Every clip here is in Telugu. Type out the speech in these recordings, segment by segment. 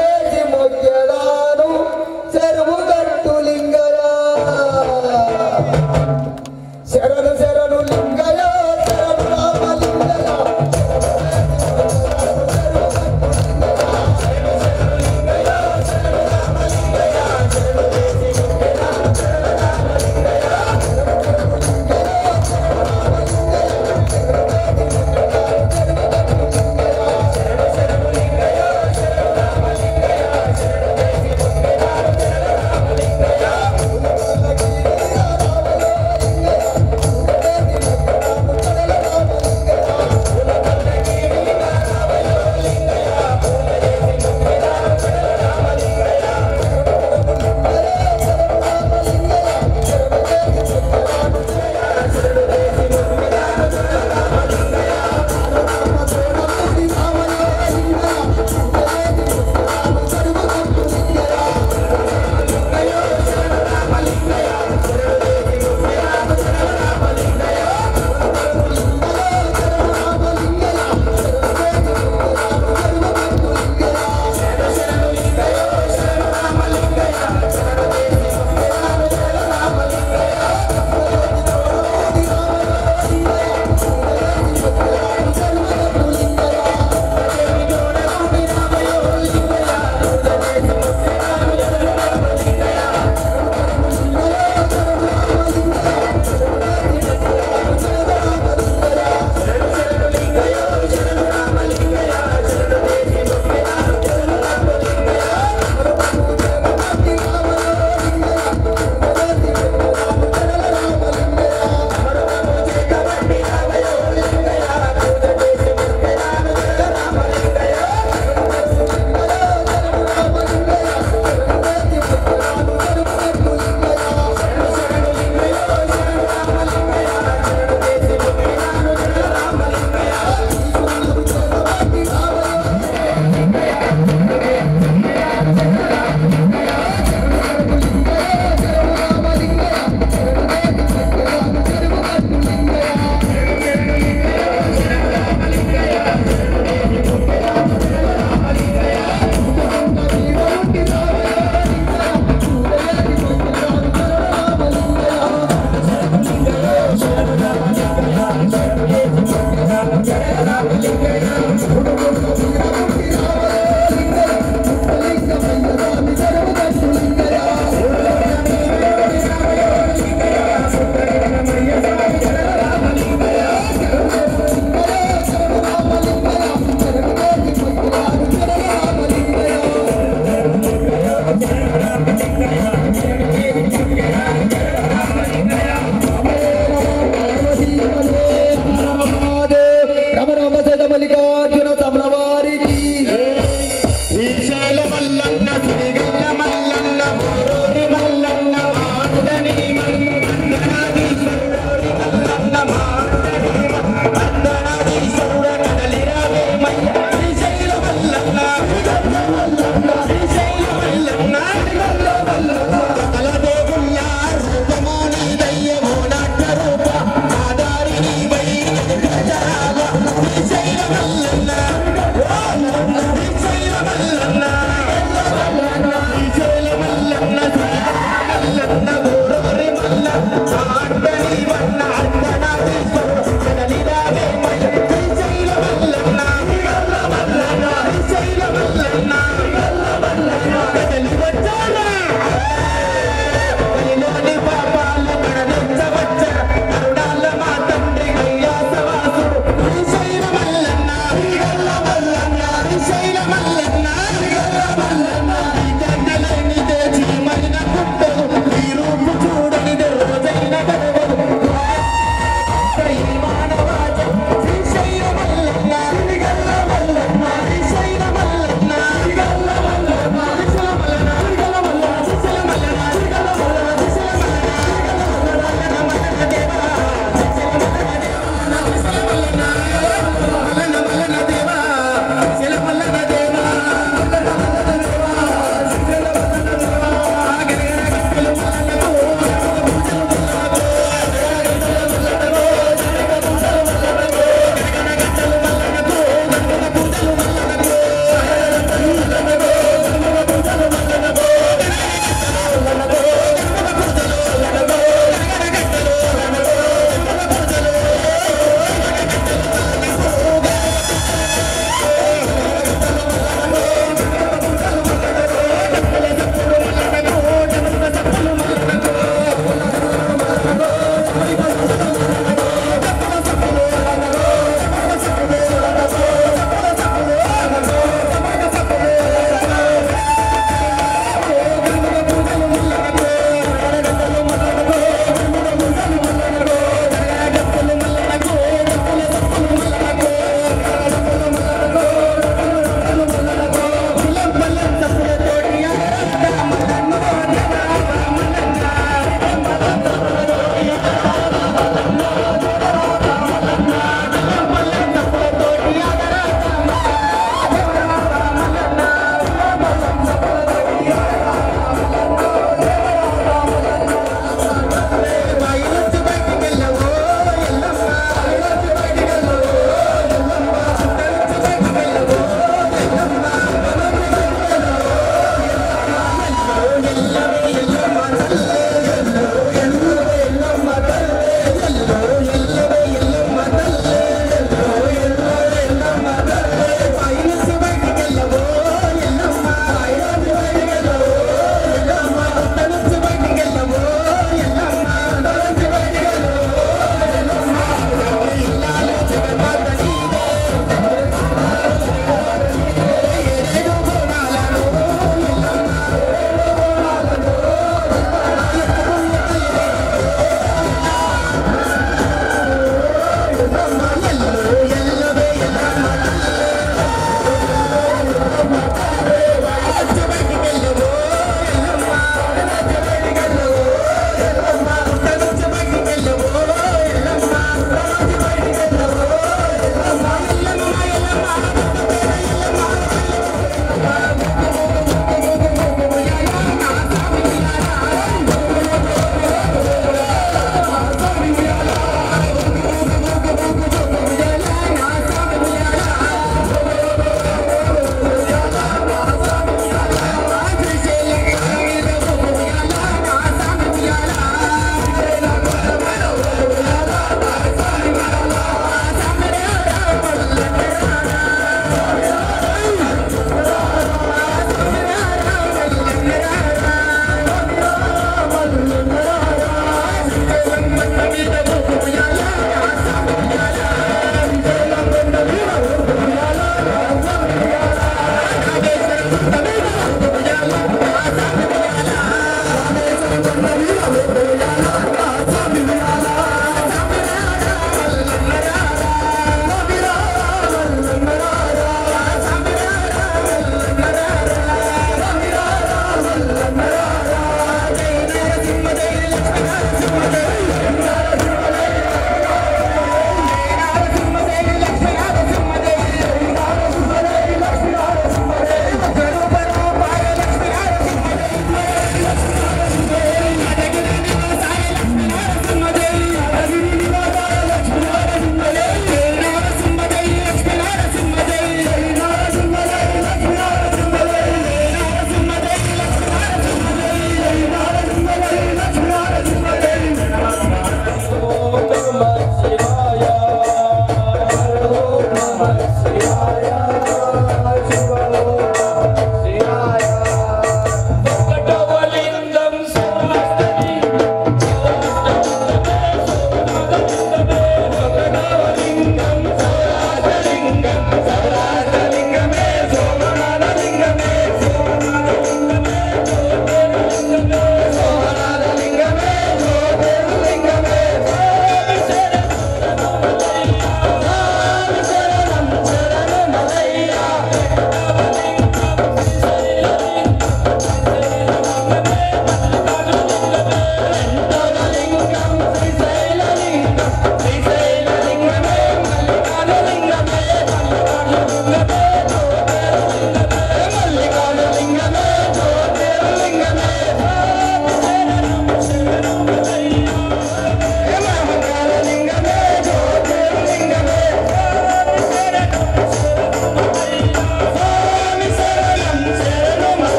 వేసి మొక్కెదాను చెరువు గట్టు లింగయా శరణు శరణు లింగయా శరణు రామ లింగయా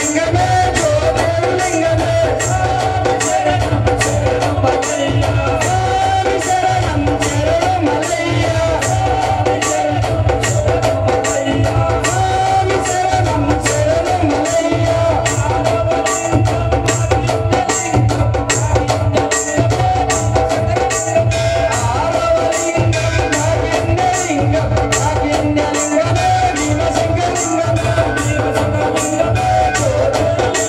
లింగ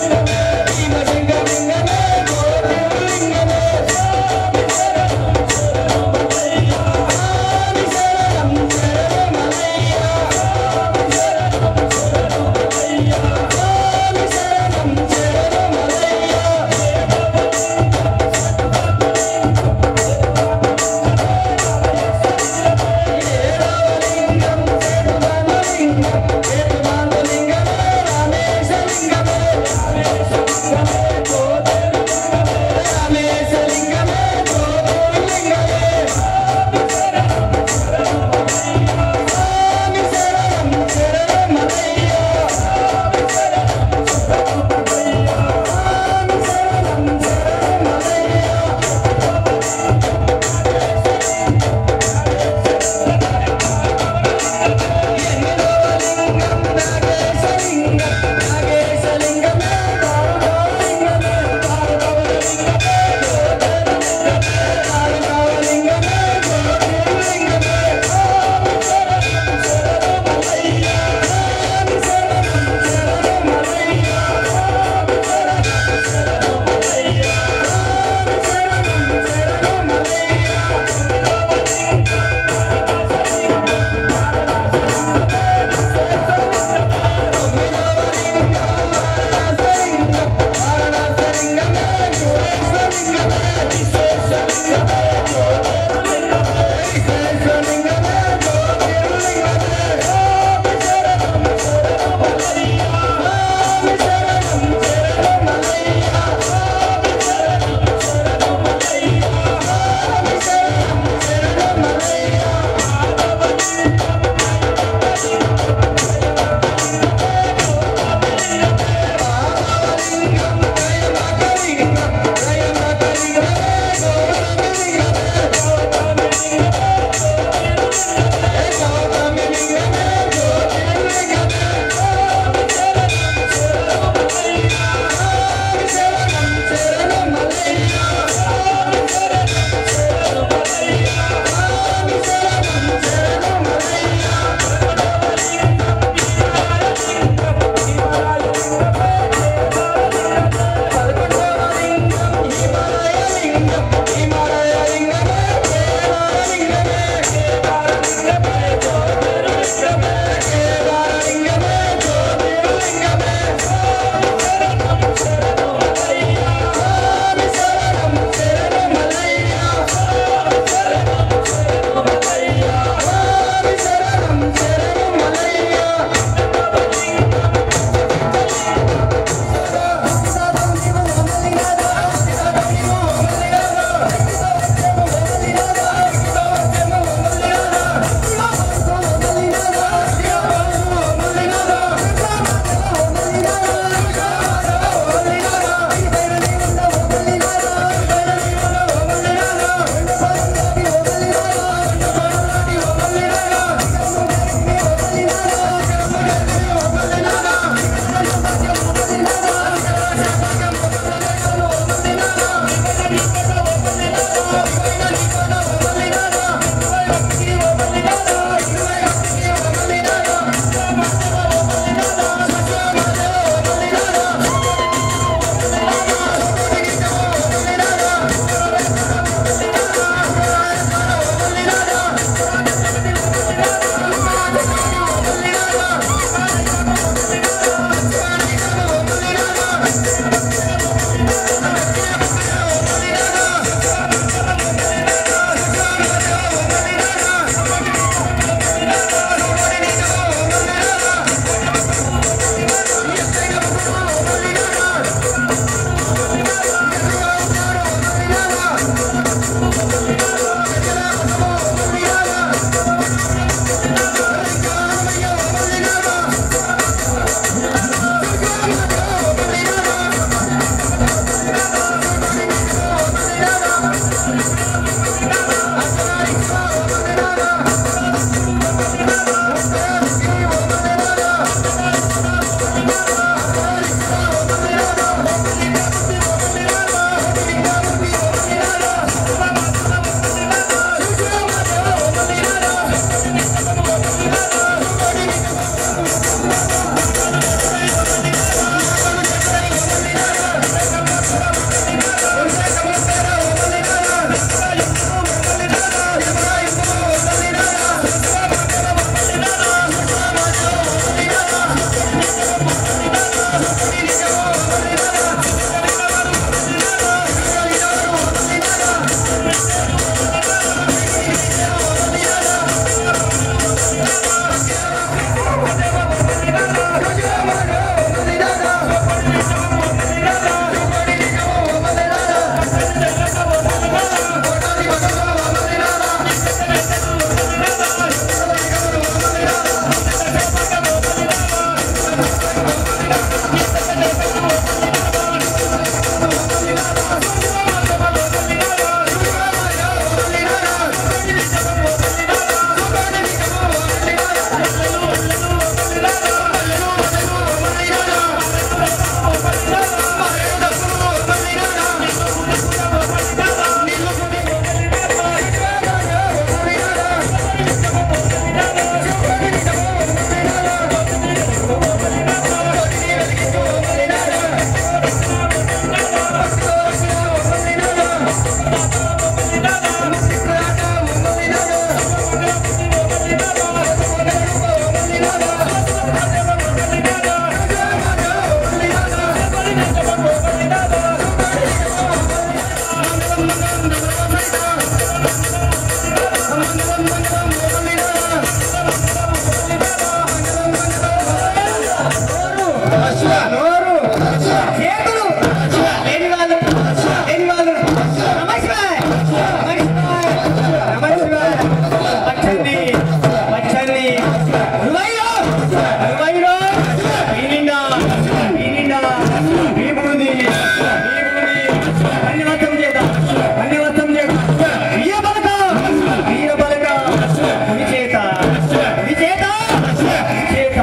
నోరు చేతులు లేని వాళ్ళు లేని వాళ్ళు నమ శివాయ నమ శివాయ నమ శివాయ పచ్చండి పచ్చండి నువ్వయ్యో నువ్వయ్యో ఈ నిండా ఈ నిండా విభూది విభూది ధన్యవాదం చేత ధన్యవాదం చేత వీర బలక వీర బలక కుడి చేత కుడి చేత కుడి చేత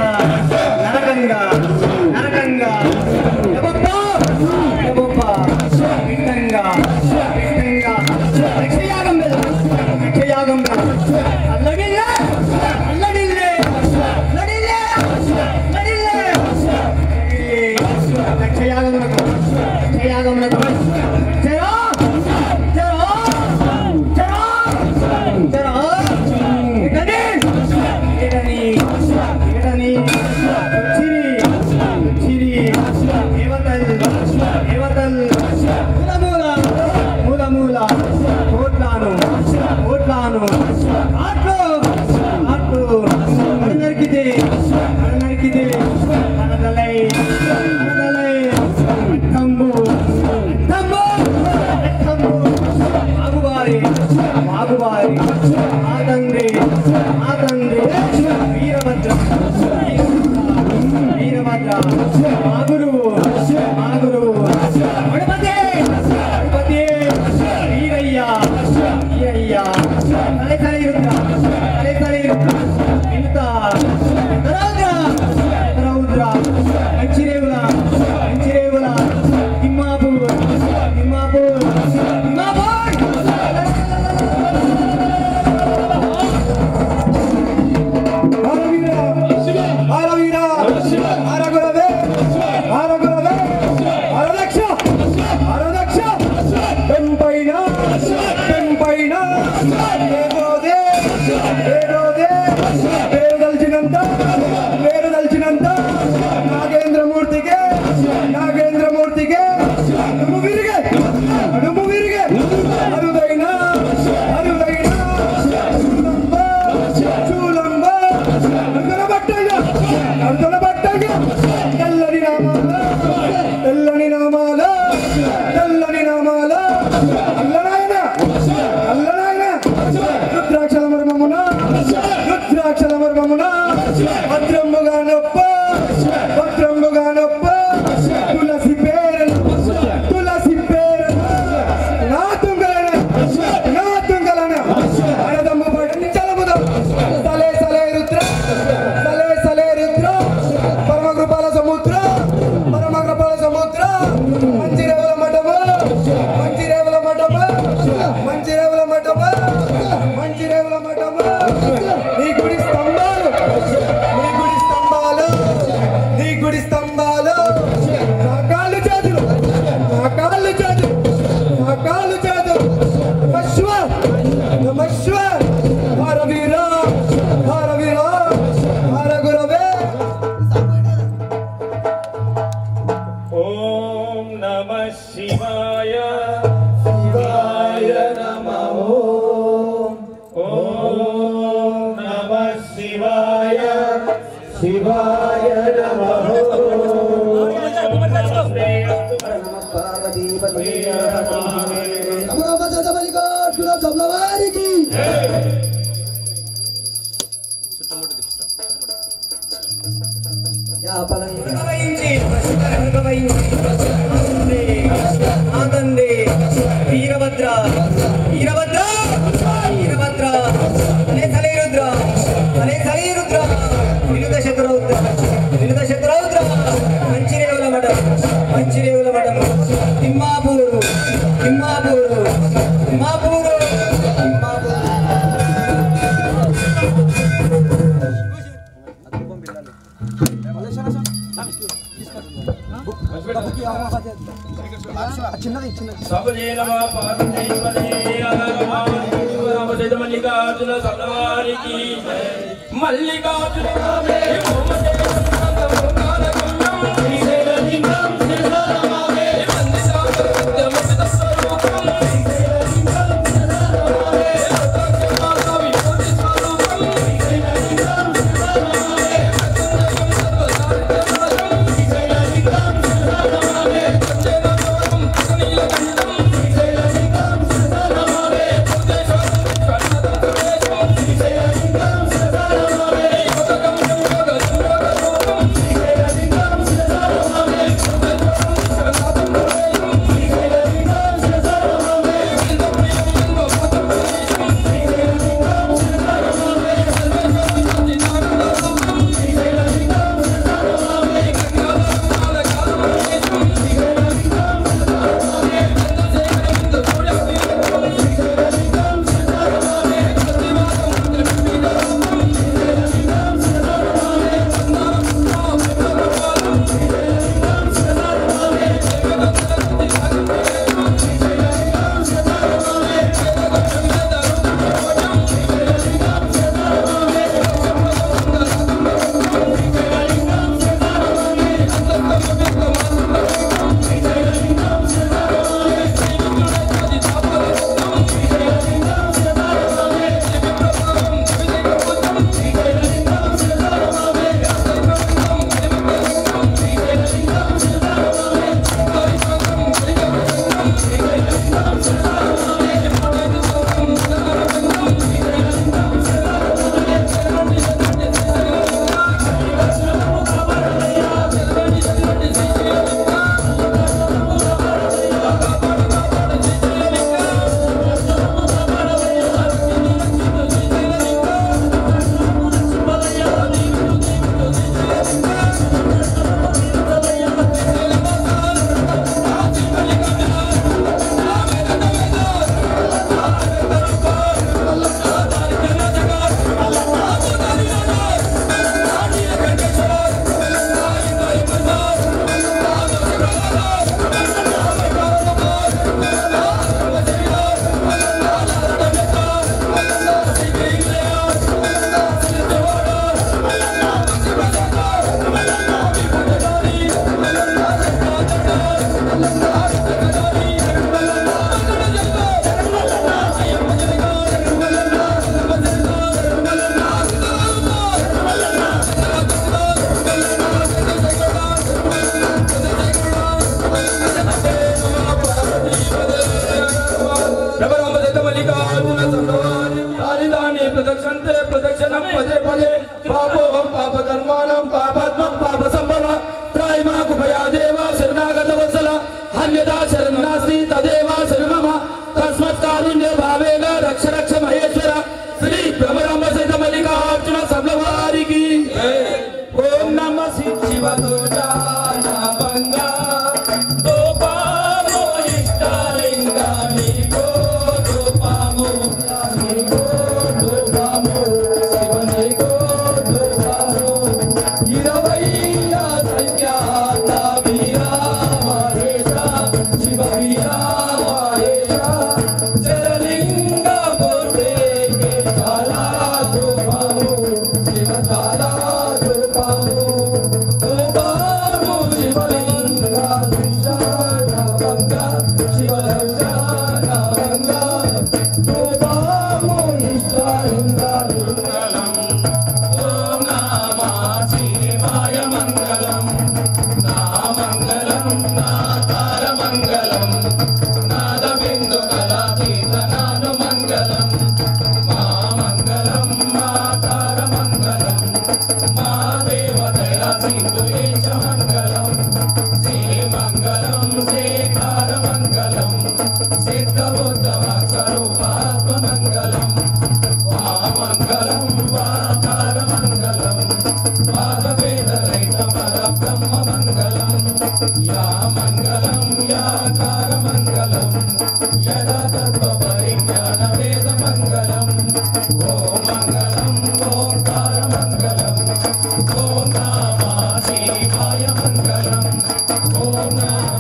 నరకంగా నరకంగా ఎబొప్ప ఎబొప్ప పిండంగా పిండంగా రక్షయాగం రక్షయాగం అల్లడిల్లే అల్లడిల్లే అల్లడిల్లే అల్లడిల్లే రక్షయాగమునకు రక్షయాగమునకు జరా జరా జరా జరా ఇకని ఇకని ఇకని చిరి చిరి దేవతల్ దేవతల్ మూల మూల మూల మూల కోట్లాను కోట్లాను ఆట్లు ఆట్లు అడు నరికితే అడు నరికితే అనదలై అనదలై కంబు కంబు కంబు ఆగువారి ఆగువారి ఆ తండ్రి ఆ తండ్రి వీరభద్ర వీరభద్ర మా గురువు మా గురువు గణపతి గణపతి వీరయ్య వీరయ్య తలే తలే రుద్ర తలే తలే రుద్ర ఇంత రౌద్ర రౌద్ర మంచిరేవుల మంచిరేవుల తిమ్మాపూర్ తిమ్మాపూర్ తిమ్మాపూర్ నాగేంద్రమూర్తికి నాగేంద్రమూర్తికి నువ్వు విరిగే నువ్వు విరిగే అరుదైన అరుదైన చూలంబ చూలంబ నడుదల బట్టయ్య నడుదల బట్టయ్య తెల్లని నామాల తెల్లని నామాల తెల్లని నామాల అల్లనాయన అల్లనాయన రుద్రాక్షల మర్మమున రుద్రాక్షల మర్మమున భద్రముగా నొప్ప భద్రముగా నొప్ప తులసి పేరు తులసి పేరు నా తుంగలన నా తుంగలన అరదమ్మ పడని చలముద సలే సలే రుద్ర సలే సలే రుద్ర పరమ కృపాల సముద్ర పరమ కృపాల సముద్ర నమ శివాయ శివాయ నమః ఓం నమ శివాయ శివాయ నమః నమస్తే వారికి అనుభవించి, అనుభవించి, ఆనందే, ఆనందే. వీరభద్ర వీరభద్ర వీరభద్ర అనే సలీరుద్ర అనే సలీరుద్ర వినుత శత్రురౌద్ర వినుత శత్రురౌద్ర మంచిరేవుల మఠం మంచిరేవుల మఠం తిమ్మాపూరు తిమ్మాపూరు తిమ్మాపూరు తిమ్మాపూరు సబలే నమ పార్వతీ పదే మల్లికార్జున సర్వారికి మల్లికార్జున రామే ప్రదక్షంతే ప్రదక్షిణం పదే పదే పాపోహం పాప కర్మాణం పాపాత్మం పాప సంభవ త్రాయిమాకు భయాదేవ శరణాగత వత్సల అన్యదా శరణం నాస్తి తదేవ శరణమ తస్మత్ కారుణ్య భావేన రక్ష రక్ష మహేశ్వర శ్రీ భ్రమరాంబ సహిత మల్లికార్జున సభవారికి ఓం నమ శివదోజాయ బంగా దోపామో ఇష్టలింగ నీకో దోపామో నీకో దోపామో శివనికో దోపామో ఇరవై సంఖ్యాత వీరా మహేశ శివ వీరా మంగళం యాకార మంగళం యథాతత్వ పరిజ్ఞాన వేద మంగళం ఓం మంగళం ఓంకార మంగళం ఓం నమ శివాయ మంగళం ఓం నమ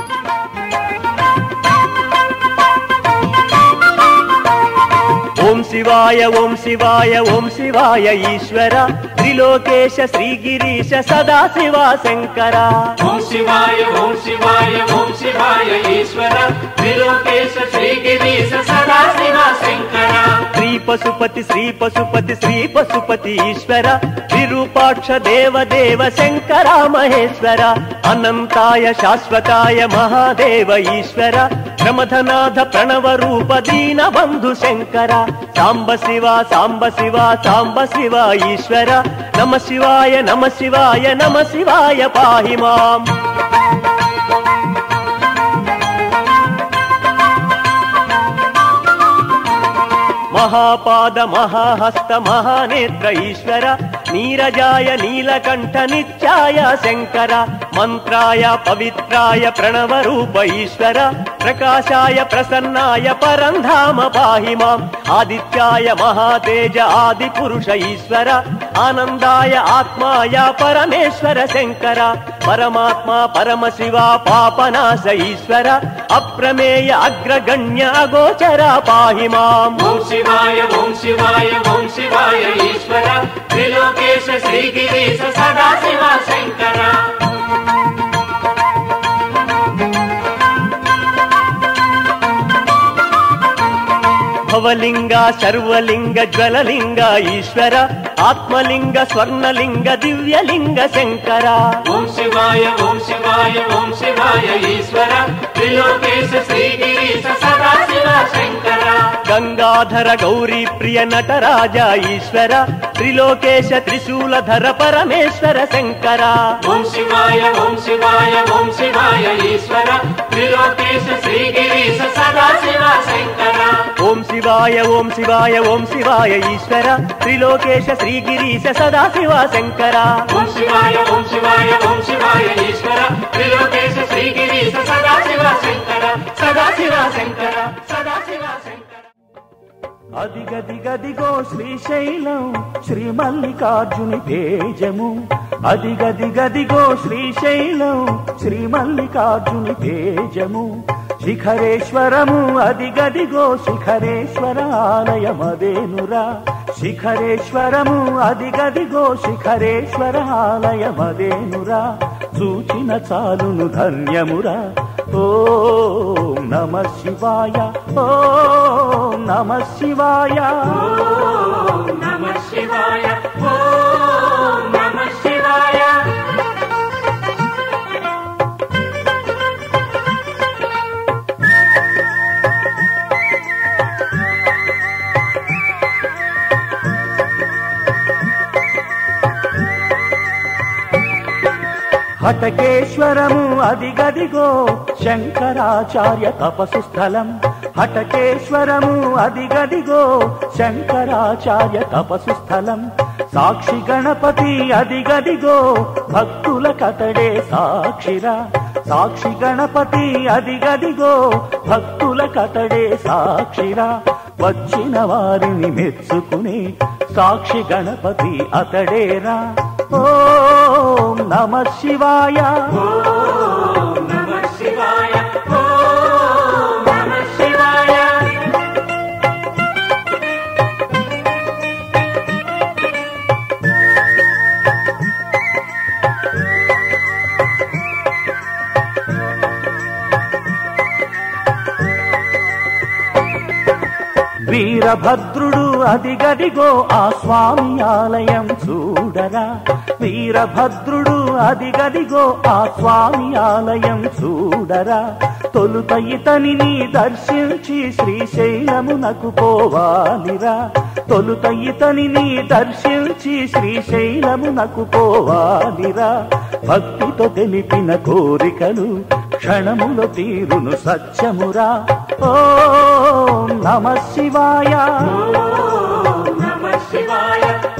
ఓం శివాయ ఓం శివాయ ఓం శివాయ ఈశ్వర త్రిలోకేశ శ్రీగిరీశ సదాశివ శంకర ఓం శివాయ ఓం శివాయ ఓం శివాయ ఈశ్వర త్రిలోకేశ శ్రీగిరీశ సదాశివ శంకర శ్రీ పశుపతి శ్రీ పశుపతి శ్రీ పశుపతి ఈశ్వర విరూపాక్ష దేవ దేవ శంకర మహేశ్వర అనంతాయ శాశ్వతాయ మహాదేవ ఈశ్వర ప్రమథనాథ ప్రణవ రూప దీన బంధు శంకర సాంబ శివ సాంబ శివ సాంబ శివ ఈశ్వర నమ శివాయ నమ శివాయ నమ శివాయ పాహి మాం మహాపాద మహాహస్త మహానేత్ర ఈశ్వర నీరజాయ నీలకంఠ నిత్యాయ శంకర మంత్రాయ పవిత్రాయ ప్రణవ రూప ఈశ్వర ప్రకాశాయ ప్రసన్నాయ పరంధామ పాహి మాం ఆదిత్యాయ మహాతేజ ఆది పురుష ఈశ్వర ఆనందాయ ఆత్మాయ పరమేశ్వర శంకర పరమాత్మ పరమశివ పాపనాశ ఈశ్వర అప్రమేయ అగ్రగణ్య అగోచర పాహి మాం ఓం శివాయ ఓం శివాయ ఓం శివాయ ఈశ్వర త్రిలోకేశ శ్రీగిరీశ సదాశివ శంకర భవలింగ సర్వలింగ జ్వలలింగ ఈశ్వర ఆత్మలింగ స్వర్ణలింగ దివ్యలింగ శంకర ఓం శివాయ ఓం శివాయ ఓం శివాయ ఈశ్వర త్రిలోకేశ శ్రీగిరీశ సదాశివ శంకర గంగాధర గౌరీ ప్రియ నటరాజ ఈశ్వర త్రిలోకేశ త్రిశూలధర పరమేశ్వర శంకర ఓం శివాయ ఓం శివాయ ఓం శివాయ ఈశ్వర త్రిలోకేశ శ్రీగిరీశ సదాశివ శంకర ఓం శివాయ ఓం శివాయ ఓం శివాయ ఈశ్వర త్రిలోకేశ శ్రీగిరీశ సదాశివ శంకర ఓం శివాయ ఓం శివాయ ఓం శివాయ ఈశ్వర త్రిలోకేశ శ్రీగిరీశ సదాశివ శంకర సదాశివ శంకర సదాశివ శంకర అదిగదిగదిగో శ్రీశైలం శ్రీ మల్లికార్జుని తేజము అదిగదిగదిగో శ్రీశైలం శ్రీ మల్లికార్జుని తేజము శిఖరేశ్వరము అదిగదిగో శిఖరేశ్వర ఆలయమదేనురా శిఖరేశ్వరము అదిగదిగో శిఖరేశ్వర ఆలయమదేనురా చూచిన చాలును ధన్యమురా ఓం నమ శివాయ ఓం నమ శివాయ నమ శివాయ ఓం నమ శివాయ హటకేశ్వరము అదిగదిగో శంకరాచార్య తపసు స్థలం హటకేశ్వరము అదిగదిగో శంకరాచార్య తపసు స్థలం సాక్షి గణపతి అదిగదిగో భక్తుల కతడే సాక్షిరా సాక్షి గణపతి అదిగదిగో భక్తుల కతడే సాక్షిరా వచ్చిన వారిని మెచ్చుకునే సాక్షి గణపతి అతడేరా ఓం నమ శివాయ నమ శివాయ ఓం నమ శివాయ వీరభద్రుడు అదిగదిగో ఆ స్వామి ఆలయం చూడరా వీరభద్రుడు అదిగదిగో ఆ స్వామి ఆలయం చూడరా తొలుత ఇతనిని దర్శించి శ్రీశైలమునకు పోవాలిరా తొలుత ఇతనిని దర్శించి శ్రీశైలమునకు పోవాలిరా భక్తితో తెలిపిన కోరికలు క్షణములో తీరును సత్యమురా ఓం నమ శివాయ నమ శివాయ